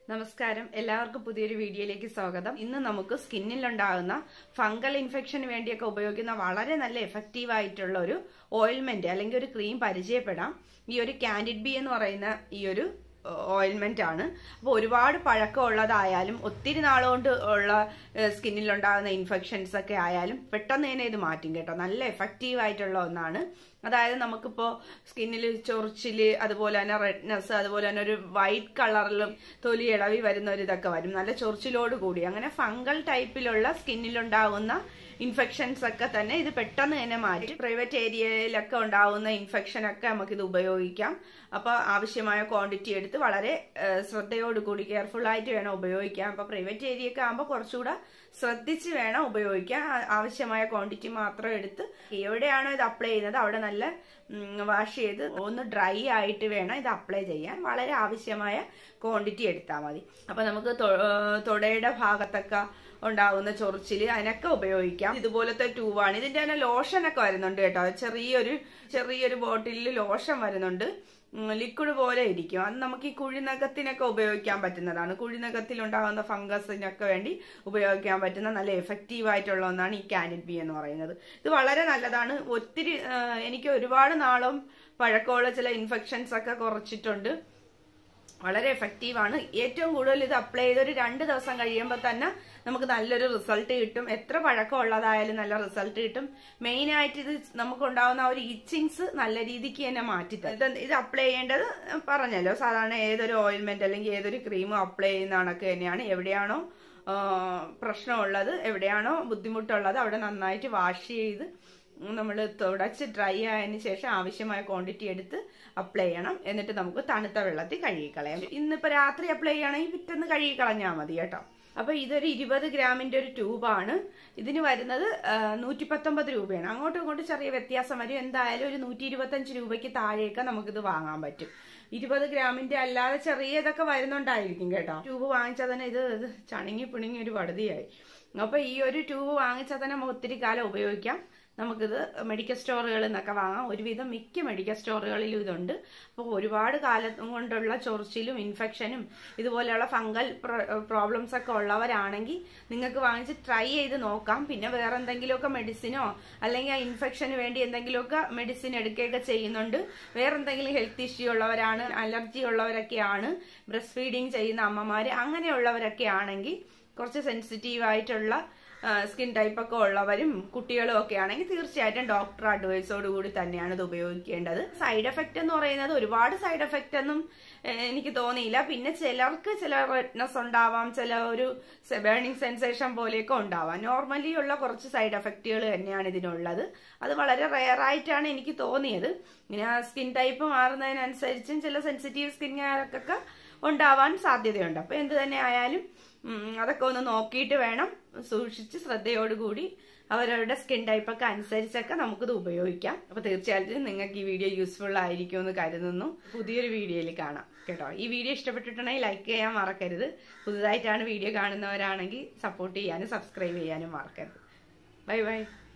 നമസ്കാരം എല്ലാവർക്കും പുതിയൊരു വീഡിയോയിലേക്ക് സ്വാഗതം ഇന്ന് നമുക്ക് സ്കിന്നിലുണ്ടാകുന്ന ഫംഗൽ ഇൻഫെക്ഷന് വേണ്ടിയൊക്കെ ഉപയോഗിക്കുന്ന വളരെ നല്ല എഫക്റ്റീവ് ആയിട്ടുള്ള ഒരു ഓയിൽമെന്റ് അല്ലെങ്കിൽ ഒരു ക്രീം പരിചയപ്പെടാം ഈ ഒരു കാൻഡിഡ് ബി എന്ന് പറയുന്ന ഈ ഒരു ഓയിൽമെന്റ് ആണ് അപ്പോൾ ഒരുപാട് പഴക്കമുള്ളതായാലും ഒത്തിരി നാളുകൊണ്ട് ഉള്ള സ്കിന്നിലുണ്ടാകുന്ന ഇൻഫെക്ഷൻസ് ഒക്കെ ആയാലും പെട്ടെന്ന് തന്നെ ഇത് മാറ്റും കേട്ടോ നല്ല എഫക്റ്റീവ് ആയിട്ടുള്ള ഒന്നാണ് അതായത് നമുക്കിപ്പോൾ സ്കിന്നിൽ ചൊറിച്ചില് അതുപോലെ തന്നെ റെഡ്നെസ് അതുപോലെ തന്നെ ഒരു വൈറ്റ് കളറിലും തൊലി ഇളവി വരുന്ന ഒരു ഇതൊക്കെ വരും നല്ല ചൊറിച്ചിലോട് കൂടി അങ്ങനെ ഫംഗൽ ടൈപ്പിലുള്ള സ്കിന്നിലുണ്ടാകുന്ന ഇൻഫെക്ഷൻസ് ഒക്കെ തന്നെ ഇത് പെട്ടെന്ന് തന്നെ മാറ്റി പ്രൈവറ്റ് ഏരിയയിലൊക്കെ ഉണ്ടാവുന്ന ഇൻഫെക്ഷൻ ഒക്കെ നമുക്ക് ഇത് ഉപയോഗിക്കാം അപ്പൊ ആവശ്യമായ ക്വാണ്ടിറ്റി എടുത്ത് വളരെ ശ്രദ്ധയോടുകൂടി കെയർഫുൾ ആയിട്ട് വേണം ഉപയോഗിക്കാം അപ്പൊ പ്രൈവറ്റ് ഏരിയ ഒക്കെ ആകുമ്പോൾ കുറച്ചുകൂടെ ശ്രദ്ധിച്ച് വേണം ഉപയോഗിക്കാൻ ആവശ്യമായ ക്വാണ്ടിറ്റി മാത്രം എടുത്ത് എവിടെയാണോ ഇത് അപ്ലൈ ചെയ്യുന്നത് അവിടെ നല്ല വാഷ് ചെയ്ത് ഒന്ന് ഡ്രൈ ആയിട്ട് വേണം ഇത് അപ്ലൈ ചെയ്യാൻ വളരെ ആവശ്യമായ ക്വാണ്ടിറ്റി എടുത്താൽ മതി അപ്പൊ നമുക്ക് തൊടയുടെ ഭാഗത്തൊക്കെ ഉണ്ടാകുന്ന ചൊറിച്ചില് അതിനൊക്കെ ഉപയോഗിക്കാം ഇതുപോലത്തെ ട്യൂബാണ് ഇതിന്റെ തന്നെ ലോഷനൊക്കെ വരുന്നുണ്ട് കേട്ടോ ചെറിയൊരു ചെറിയൊരു ബോട്ടിലിൽ ലോഷൻ വരുന്നുണ്ട് ലിക്വിഡ് പോലെ ഇരിക്കും അത് നമുക്ക് ഈ കുഴിനകത്തിനൊക്കെ ഉപയോഗിക്കാൻ പറ്റുന്നതാണ് കുഴിനകത്തിൽ ഉണ്ടാകുന്ന ഫംഗസിനൊക്കെ വേണ്ടി ഉപയോഗിക്കാൻ പറ്റുന്ന നല്ല എഫക്റ്റീവ് ആയിട്ടുള്ള ഒന്നാണ് ഈ കാനിഡ് ബി എന്ന് പറയുന്നത് ഇത് വളരെ നല്ലതാണ് ഒത്തിരി എനിക്ക് ഒരുപാട് നാളും പഴക്കമുള്ള ചില ഇൻഫെക്ഷൻസ് ഒക്കെ കുറച്ചിട്ടുണ്ട് വളരെ എഫക്റ്റീവ് ആണ് ഏറ്റവും കൂടുതൽ ഇത് അപ്ലൈ ചെയ്ത് ഒരു രണ്ട് ദിവസം കഴിയുമ്പോൾ തന്നെ നമുക്ക് നല്ലൊരു റിസൾട്ട് കിട്ടും എത്ര പഴക്കമുള്ളതായാലും നല്ല റിസൾട്ട് കിട്ടും മെയിൻ ആയിട്ട് ഇത് നമുക്ക് ഉണ്ടാവുന്ന ആ ഒരു ഇച്ചിങ്സ് നല്ല രീതിക്ക് തന്നെ മാറ്റി തരും ഇത് അപ്ലൈ ചെയ്യേണ്ടത് പറഞ്ഞല്ലോ സാധാരണ ഏതൊരു ഓയിൽമെന്റ് അല്ലെങ്കിൽ ഏതൊരു ക്രീമും അപ്ലൈ ചെയ്യുന്ന കണക്ക് തന്നെയാണ് എവിടെയാണോ പ്രശ്നമുള്ളത് എവിടെയാണോ ബുദ്ധിമുട്ടുള്ളത് അവിടെ നന്നായിട്ട് വാഷ് ചെയ്ത് നമ്മൾ തുടച്ച് ഡ്രൈ ആയതിനു ശേഷം ആവശ്യമായ ക്വാണ്ടിറ്റി എടുത്ത് അപ്ലൈ ചെയ്യണം എന്നിട്ട് നമുക്ക് തണുത്ത വെള്ളത്തിൽ കഴുകിക്കളയാം ഇന്നിപ്പോ രാത്രി അപ്ലൈ ചെയ്യണമെങ്കിൽ പിറ്റേന്ന് കഴുകിക്കളഞ്ഞാൽ മതി കേട്ടോ അപ്പൊ ഇതൊരു ഇരുപത് ഗ്രാമിന്റെ ഒരു ട്യൂബാണ് ഇതിന് വരുന്നത് നൂറ്റി പത്തൊമ്പത് രൂപയാണ് അങ്ങോട്ടും ഇങ്ങോട്ടും ചെറിയ വ്യത്യാസം വരും എന്തായാലും ഒരു നൂറ്റി ഇരുപത്തഞ്ച് രൂപയ്ക്ക് താഴെയൊക്കെ നമുക്കിത് വാങ്ങാൻ പറ്റും ഇരുപത് ഗ്രാമിന്റെ അല്ലാതെ ചെറിയ ഇതൊക്കെ വരുന്നുണ്ടായിരിക്കും കേട്ടോ ട്യൂബ് വാങ്ങിച്ചാൽ തന്നെ ഇത് ചണങ്ങി പിണുങ്ങി ഒരു പടുതിയായി അപ്പൊ ഈ ഒരു ട്യൂബ് വാങ്ങിച്ചാൽ തന്നെ നമുക്ക് ഒത്തിരി കാലം ഉപയോഗിക്കാം നമുക്കിത് മെഡിക്കൽ സ്റ്റോറുകളിൽ നിന്നൊക്കെ വാങ്ങാം ഒരുവിധം മിക്ക മെഡിക്കൽ സ്റ്റോറുകളിലും ഇതുണ്ട് അപ്പോൾ ഒരുപാട് കാലം കൊണ്ടുള്ള ചൊറിച്ചിലും ഇൻഫെക്ഷനും ഇതുപോലെയുള്ള ഫംഗൽ പ്രോബ്ലംസ് ഒക്കെ ഉള്ളവരാണെങ്കിൽ നിങ്ങൾക്ക് വാങ്ങിച്ച് ട്രൈ ചെയ്ത് നോക്കാം പിന്നെ വേറെ എന്തെങ്കിലുമൊക്കെ മെഡിസിനോ അല്ലെങ്കിൽ ആ ഇൻഫെക്ഷന് വേണ്ടി എന്തെങ്കിലുമൊക്കെ മെഡിസിൻ എടുക്കുകയൊക്കെ ചെയ്യുന്നുണ്ട് വേറെ എന്തെങ്കിലും ഹെൽത്ത് ഇഷ്യൂ ഉള്ളവരാണ് അലർജി ഉള്ളവരൊക്കെയാണ് ബ്രസ്റ്റ് ഫീഡിങ് ചെയ്യുന്ന അമ്മമാര് അങ്ങനെയുള്ളവരൊക്കെ ആണെങ്കിൽ കുറച്ച് സെൻസിറ്റീവ് ആയിട്ടുള്ള സ്കിൻ ടൈപ്പ് ഒക്കെ ഉള്ളവരും കുട്ടികളും ഒക്കെ ആണെങ്കിൽ തീർച്ചയായിട്ടും ഡോക്ടർ അഡ്വൈസോട് കൂടി തന്നെയാണ് ഇത് ഉപയോഗിക്കേണ്ടത് സൈഡ് എഫക്റ്റ് എന്ന് പറയുന്നത് ഒരുപാട് സൈഡ് എഫക്റ്റ് ഒന്നും എനിക്ക് തോന്നിയില്ല പിന്നെ ചിലർക്ക് ചില റെഡ്നെസ് ഉണ്ടാവാം ചില ഒരു ബേണിംഗ് സെൻസേഷൻ പോലെയൊക്കെ ഉണ്ടാവാം നോർമലി ഉള്ള കുറച്ച് സൈഡ് എഫക്റ്റുകൾ തന്നെയാണ് ഇതിനുള്ളത് അത് വളരെ റെയർ ആയിട്ടാണ് എനിക്ക് തോന്നിയത് ഇങ്ങനെ സ്കിൻ ടൈപ്പ് മാറുന്നതിനനുസരിച്ചും ചില സെൻസിറ്റീവ് സ്കിന്നുകാർക്കൊക്കെ ഉണ്ടാവാൻ സാധ്യതയുണ്ട് അപ്പൊ എന്ത് തന്നെ ആയാലും അതൊക്കെ ഒന്ന് നോക്കിയിട്ട് വേണം സൂക്ഷിച്ച് ശ്രദ്ധയോടുകൂടി അവരവരുടെ സ്കിൻ ടൈപ്പ് ഒക്കെ അനുസരിച്ചൊക്കെ നമുക്കിത് ഉപയോഗിക്കാം അപ്പൊ തീർച്ചയായിട്ടും നിങ്ങൾക്ക് ഈ വീഡിയോ യൂസ്ഫുൾ ആയിരിക്കും എന്ന് കരുതുന്നു പുതിയൊരു വീഡിയോയിൽ കാണാം കേട്ടോ ഈ വീഡിയോ ഇഷ്ടപ്പെട്ടിട്ടുണ്ടെങ്കിൽ ലൈക്ക് ചെയ്യാൻ മറക്കരുത് പുതുതായിട്ടാണ് വീഡിയോ കാണുന്നവരാണെങ്കിൽ സപ്പോർട്ട് ചെയ്യാനും സബ്സ്ക്രൈബ് ചെയ്യാനും മറക്കരുത് ബൈ ബൈ